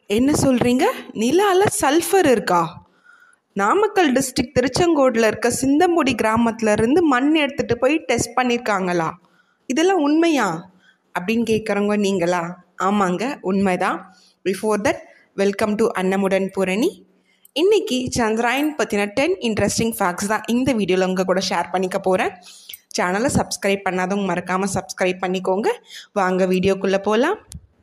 என்ன சொல்கிறீங்க நிலால சல்ஃபர் இருக்கா நாமக்கல் டிஸ்ட்ரிக்ட் திருச்செங்கோடில் இருக்க சிந்தம்புடி கிராமத்துல இருந்து மண் எடுத்துகிட்டு போய் டெஸ்ட் பண்ணியிருக்காங்களா இதெல்லாம் உண்மையா அப்படின்னு கேட்குறவங்க நீங்களா ஆமாங்க உண்மைதான் before that welcome to Annamudan Poorani இன்னைக்கு சந்திராயன் பற்றின டென் இன்ட்ரெஸ்டிங் ஃபேக்ட்ஸ் தான் இந்த வீடியோவில் உங்கள் கூட ஷேர் பண்ணிக்க போகிறேன் சேனலை சப்ஸ்கிரைப் பண்ணாதவங்க மறக்காமல் சப்ஸ்கிரைப் பண்ணிக்கோங்க வாங்க வீடியோக்குள்ளே போகலாம்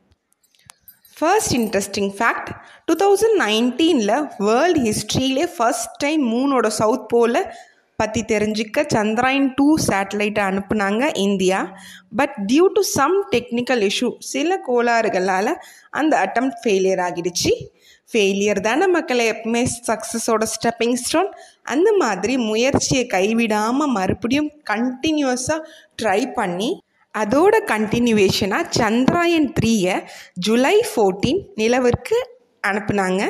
first interesting fact two thousand நைன்டீனில் வேர்ல்டு ஹிஸ்ட்ரியிலே ஃபர்ஸ்ட் டைம் மூனோட சவுத் போலை பற்றி தெரிஞ்சுக்க சந்திராயன் டூ சேட்டலைட்டை அனுப்புனாங்க India but due to some technical issue சில கோளாறுகளால் அந்த அட்டம் ஃபெயிலியர் ஆகிடுச்சு ஃபெயிலியர் தானே மக்களை எப்பவுமே சக்ஸஸோட ஸ்டெப்பிங் ஸ்டோன் அந்த மாதிரி முயற்சியை கைவிடாமல் மறுபடியும் கண்டினியூஸாக ட்ரை பண்ணி அதோட கண்டினியூவேஷனாக சந்திராயன் த்ரீயை ஜூலை ஃபோர்டீன் நிலவிற்கு அனுப்புனாங்க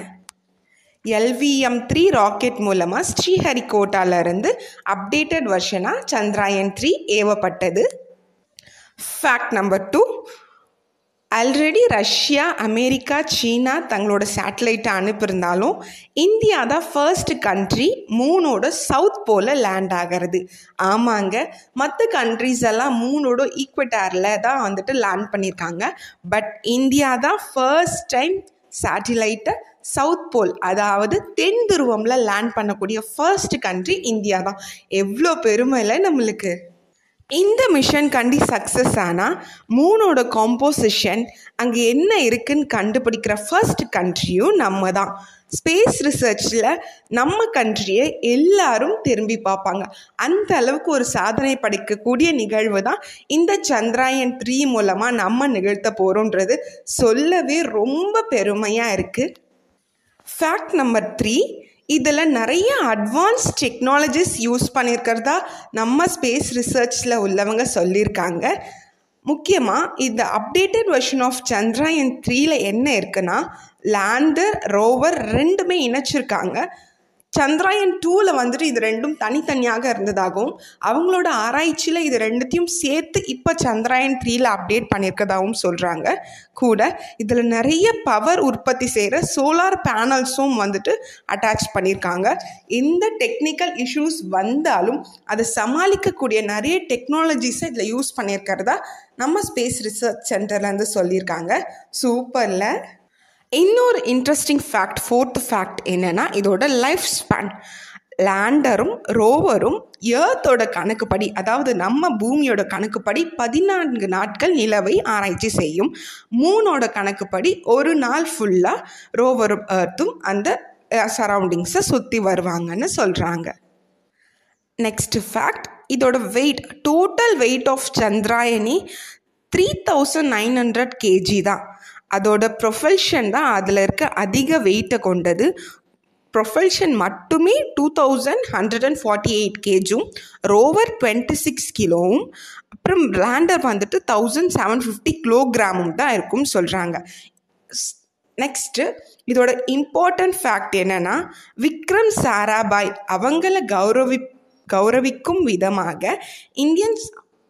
எல்விஎம் த்ரீ ராக்கெட் மூலமாக ஸ்ரீஹரிகோட்டாலேருந்து அப்டேட்டட் வெர்ஷனாக சந்திராயன் த்ரீ ஏவப்பட்டது fact number two already Russia America China தங்களோட சேட்டலைட்டை அனுப்பியிருந்தாலும் இந்தியா தான் ஃபர்ஸ்ட் கண்ட்ரி மூனோட சவுத் போல லேண்ட் ஆகிறது ஆமாங்க மற்ற கண்ட்ரிஸ் எல்லாம் மூனோட ஈக்வட்டாரில் தான் வந்துட்டு லேண்ட் பண்ணியிருக்காங்க பட் இந்தியா தான் ஃபர்ஸ்ட் டைம் சேட்டிலைட்டை சவுத் போல் அதாவது தென் துருவமில் லேண்ட் பண்ணக்கூடிய ஃபர்ஸ்ட் கண்ட்ரி இந்தியா தான் எவ்வளோ பெருமையில் நம்மளுக்கு இந்த மிஷன் கண்டி சக்ஸஸ் ஆனால் மூனோட காம்போசிஷன் அங்கே என்ன இருக்குன்னு கண்டுபிடிக்கிற ஃபர்ஸ்ட் கண்ட்ரியும் நம்ம தான் ஸ்பேஸ் ரிசர்ச்சில் நம்ம கண்ட்ரியை எல்லாரும் திரும்பி பார்ப்பாங்க அந்த அளவுக்கு ஒரு சாதனை படைக்கக்கூடிய நிகழ்வு தான் இந்த சந்திராயன் த்ரீ மூலமாக நம்ம நிகழ்த்த போகிறோன்றது சொல்லவே ரொம்ப பெருமையாக இருக்குது ஃபேக்ட் நம்பர் த்ரீ இதில் நிறைய அட்வான்ஸ் டெக்னாலஜிஸ் யூஸ் பண்ணியிருக்கிறதா நம்ம ஸ்பேஸ் ரிசர்ச்சில் உள்ளவங்க சொல்லியிருக்காங்க முக்கியமாக இந்த அப்டேட்டட் வெர்ஷன் ஆஃப் சந்திராயன் த்ரீல என்ன இருக்குன்னா லேண்டர் ரோவர் ரெண்டுமே இணைச்சிருக்காங்க சந்திராயன் டூவில் வந்துட்டு இது ரெண்டும் தனித்தனியாக இருந்ததாகவும் அவங்களோட ஆராய்ச்சியில் இது ரெண்டுத்தையும் சேர்த்து இப்போ சந்திராயன் த்ரீல அப்டேட் பண்ணியிருக்கதாகவும் சொல்கிறாங்க கூட இதில் நிறைய பவர் உற்பத்தி செய்கிற சோலார் பேனல்ஸும் வந்துட்டு அட்டாச் பண்ணியிருக்காங்க எந்த டெக்னிக்கல் இஷ்யூஸ் வந்தாலும் அதை சமாளிக்கக்கூடிய நிறைய டெக்னாலஜிஸை இதில் யூஸ் பண்ணியிருக்கிறதா நம்ம ஸ்பேஸ் ரிசர்ச் சென்டர்லேருந்து சொல்லியிருக்காங்க சூப்பரில் இன்னொரு இன்ட்ரெஸ்டிங் ஃபேக்ட் ஃபோர்த் ஃபேக்ட் என்னென்னா இதோட லைஃப் ஸ்பேன் லேண்டரும் ரோவரும் ஏர்த்தோட கணக்குப்படி அதாவது நம்ம பூமியோட கணக்குப்படி பதினான்கு நாட்கள் நிலவை ஆராய்ச்சி செய்யும் மூனோட கணக்குப்படி ஒரு நாள் ஃபுல்லாக ரோவரும் ஏர்த்தும் அந்த சரௌண்டிங்ஸை சுற்றி வருவாங்கன்னு சொல்கிறாங்க நெக்ஸ்ட் ஃபேக்ட் இதோட வெயிட் டோட்டல் வெயிட் ஆஃப் சந்திராயனி three thousand nine hundred KG தான் அதோட ப்ரொஃபல்ஷன் தான் அதில் இருக்க அதிக வெயிட்டை கொண்டது ப்ரொஃபல்ஷன் மட்டுமே two thousand hundred and forty eight கேஜும் ரோவர் டுவெண்ட்டி சிக்ஸ் கிலோவும் அப்புறம் லேண்டர் வந்துட்டு தௌசண்ட் செவன் ஃபிஃப்டி கிலோகிராமும் தான் இருக்கும்னு சொல்கிறாங்க நெக்ஸ்ட்டு இதோட இம்பார்ட்டன்ட் ஃபேக்ட் என்னென்னா விக்ரம் சாராபாய் அவங்கள கௌரவி கௌரவிக்கும் விதமாக இந்தியன்ஸ்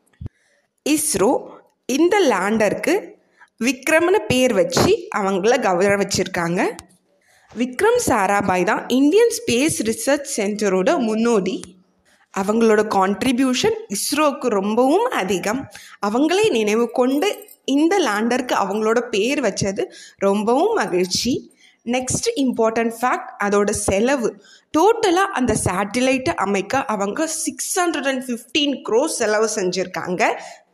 இஸ்ரோ இந்த லேண்டருக்கு விக்ரம்னு பேர் வச்சு அவங்கள கௌரவிச்சிருக்காங்க விக்ரம் சாராபாய் தான் இந்தியன் ஸ்பேஸ் ரிசர்ச் சென்டரோட முன்னோடி அவங்களோட கான்ட்ரிபியூஷன் இஸ்ரோவுக்கு ரொம்பவும் அதிகம் அவங்களே நினைவு கொண்டு இந்த லேண்டருக்கு அவங்களோட பேர் வச்சது ரொம்பவும் மகிழ்ச்சி நெக்ஸ்ட் இம்பார்ட்டன்ட் ஃபேக்ட் அதோட செலவு டோட்டலாக அந்த சேட்டிலைட்டை அமைக்க அவங்க six hundred and fifteen crores செலவு செஞ்சுருக்காங்க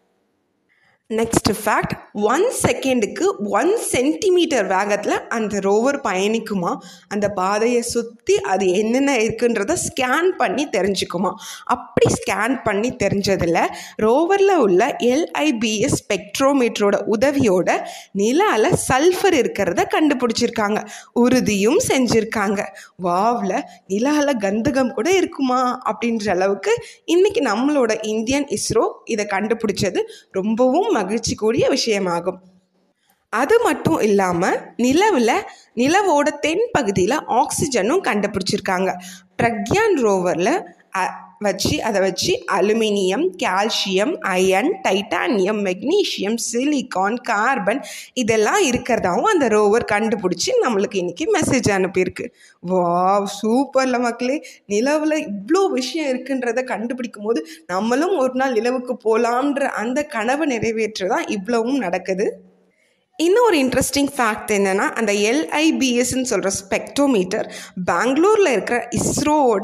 நெக்ஸ்ட் ஃபேக்ட் ஒன் செகண்டுக்கு ஒன் சென்டிமீட்டர் வேகத்தில் அந்த ரோவர் பயணிக்குமா அந்த பாதையை சுற்றி அது என்னென்ன இருக்குன்றத ஸ்கேன் பண்ணி தெரிஞ்சுக்குமா அப்படி ஸ்கேன் பண்ணி தெரிஞ்சதில் ரோவரில் உள்ள எல்ஐபிஎஸ் ஸ்பெக்ட்ரோமீட்டரோட உதவியோட நிலால சல்ஃபர் இருக்கிறத கண்டுபிடிச்சிருக்காங்க உறுதியும் செஞ்சுருக்காங்க வாவில் நிலால கந்தகம் கூட இருக்குமா அப்படின்ற அளவுக்கு இன்றைக்கி நம்மளோட இந்தியன் இஸ்ரோ இதை கண்டுபிடிச்சது ரொம்பவும் மகிழ்ச்சி கூடிய விஷயமாகும் அது மட்டும் இல்லாமல் நிலவில் நிலவோட தென் பகுதியில் ஆக்சிஜனும் கண்டுபிடிச்சிருக்காங்க பிரக்யான் ரோவரில் வச்சு அதை வச்சு aluminium calcium iron titanium magnesium silicon carbon இதெல்லாம் இருக்கிறதாவும் அந்த ரோவர் கண்டுபிடிச்சி நம்மளுக்கு இன்றைக்கி மெசேஜ் அனுப்பியிருக்கு வா சூப்பரில் மக்களே நிலவில் இவ்வளோ விஷயம் இருக்குன்றதை கண்டுபிடிக்கும் போது நம்மளும் ஒரு நாள் நிலவுக்கு போகலான்ற அந்த கனவை நிறைவேற்ற தான் இவ்வளவும் நடக்குது இன்னொரு இன்ட்ரெஸ்டிங் ஃபேக்ட் என்னென்னா அந்த எல்ஐபிஎஸ்ன்னு சொல்கிற ஸ்பெக்டோமீட்டர் பெங்களூரில் இருக்கிற இஸ்ரோவோட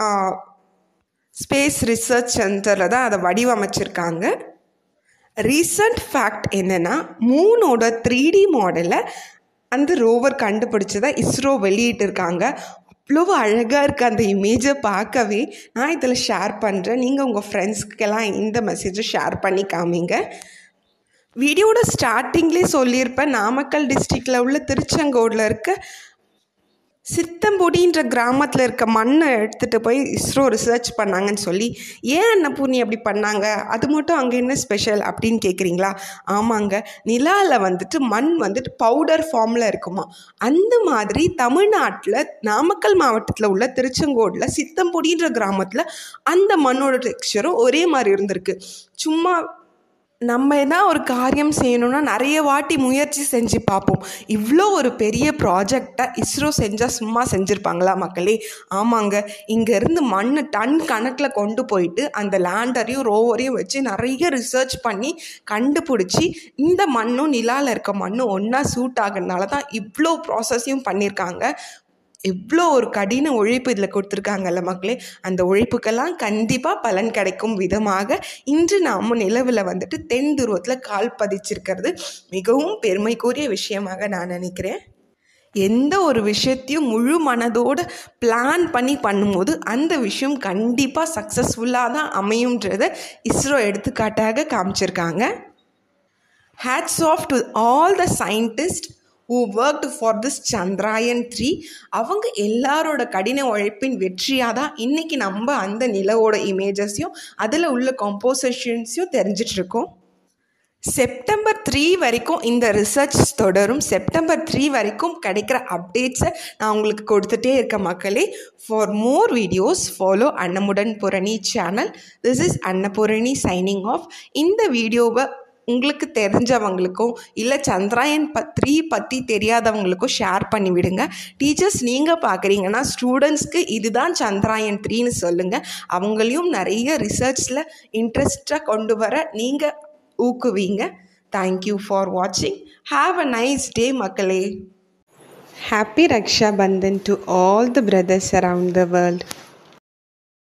ஸ்பேஸ் ரிசர்ச் சென்டரில் தான் அதை வடிவமைச்சிருக்காங்க ரீசண்ட் ஃபேக்ட் என்னென்னா மூனோட த்ரீ டி மாடலை அந்த ரோவர் கண்டுபிடிச்சதை இஸ்ரோ வெளியிட்டிருக்காங்க அவ்வளோ அழகாக இருக்குது அந்த இமேஜை பார்க்கவே நான் இதில் ஷேர் பண்ணுறேன் நீங்கள் உங்கள் ஃப்ரெண்ட்ஸ்க்கெல்லாம் இந்த மெசேஜை ஷேர் பண்ணி காமிங்க வீடியோட ஸ்டார்டிங்லேயே சொல்லியிருப்பேன் நாமக்கல் டிஸ்ட்ரிக்டில் உள்ள திருச்செங்கோடில் இருக்க சித்தம்பொடின்ற கிராமத்தில் இருக்க மண்ணை எடுத்துகிட்டு போய் இஸ்ரோ ரிசர்ச் பண்ணாங்கன்னு சொல்லி ஏன் அன்னபூர்ணி அப்படி பண்ணாங்க அது மட்டும் அங்கே என்ன ஸ்பெஷல் அப்படின்னு கேட்குறீங்களா ஆமாங்க நிலாவில் வந்துட்டு மண் வந்துட்டு பவுடர் ஃபார்மில் இருக்குமா அந்த மாதிரி தமிழ்நாட்டில் நாமக்கல் மாவட்டத்தில் உள்ள திருச்செங்கோடில் சித்தம்பொடின்ற கிராமத்தில் அந்த மண்ணோட டெக்ஸ்சரும் ஒரே மாதிரி இருந்திருக்கு சும்மா நம்ம தான் ஒரு காரியம் செய்யணும்னா நிறைய வாட்டி முயற்சி செஞ்சு பார்ப்போம் இவ்வளோ ஒரு பெரிய ப்ராஜெக்டை இஸ்ரோ செஞ்சால் சும்மா செஞ்சுருப்பாங்களா மக்களே ஆமாங்க இங்கேருந்து மண் டன் கணக்கில் கொண்டு போயிட்டு அந்த லேண்டரையும் ரோவரையும் வச்சு நிறைய ரிசர்ச் பண்ணி கண்டுபிடிச்சி இந்த மண்ணும் நிலாவில் இருக்க மண்ணும் ஒன்றா சூட் ஆகிறதுனால தான் இவ்வளோ ப்ராசஸையும் பண்ணியிருக்காங்க எவ்வளோ ஒரு கடின உழைப்பு இதில் கொடுத்துருக்காங்கல்ல மக்களே அந்த உழைப்புக்கெல்லாம் கண்டிப்பாக பலன் கிடைக்கும் விதமாக இன்று நாம் நிலவில் வந்துட்டு தென் துருவத்தில் கால் பதிச்சிருக்கிறது மிகவும் பெருமைக்குரிய விஷயமாக நான் நினைக்கிறேன் எந்த ஒரு விஷயத்தையும் முழு மனதோடு பிளான் பண்ணி பண்ணும்போது அந்த விஷயம் கண்டிப்பாக சக்ஸஸ்ஃபுல்லாக தான் அமையுன்றதை இஸ்ரோ எடுத்துக்காட்டாக காமிச்சிருக்காங்க hats off to all the scientist who worked for this Chandrayaan three அவங்க எல்லாரோட கடின உழைப்பின் வெற்றியாக தான் இன்றைக்கி நம்ம அந்த நிலவோட இமேஜஸையும் அதில் உள்ள கம்போசிஷன்ஸையும் தெரிஞ்சிட்ருக்கோம் செப்டம்பர் த்ரீ வரைக்கும் இந்த ரிசர்ச் தொடரும் செப்டம்பர் த்ரீ வரைக்கும் கிடைக்கிற அப்டேட்ஸை நான் உங்களுக்கு கொடுத்துட்டே இருக்க மக்களே for more videos follow Annamudan Poorani channel this is Annapoorani signing off இந்த வீடியோவை உங்களுக்கு தெரிஞ்சவங்களுக்கும் இல்லை சந்திராயன் ப த்ரீ பற்றி தெரியாதவங்களுக்கும் ஷேர் பண்ணி விடுங்க டீச்சர்ஸ் நீங்கள் பார்க்குறீங்கன்னா ஸ்டூடெண்ட்ஸ்க்கு இதுதான் சந்திராயன் த்ரீன்னு சொல்லுங்கள் அவங்களையும் நிறைய ரிசர்ச்சில் இன்ட்ரெஸ்டாக கொண்டு வர நீங்கள் ஊக்குவீங்க தேங்க்யூ ஃபார் வாட்சிங் ஹாவ் அ நைஸ் டே மக்களே happy Raksha Bandhan to all the brothers around the world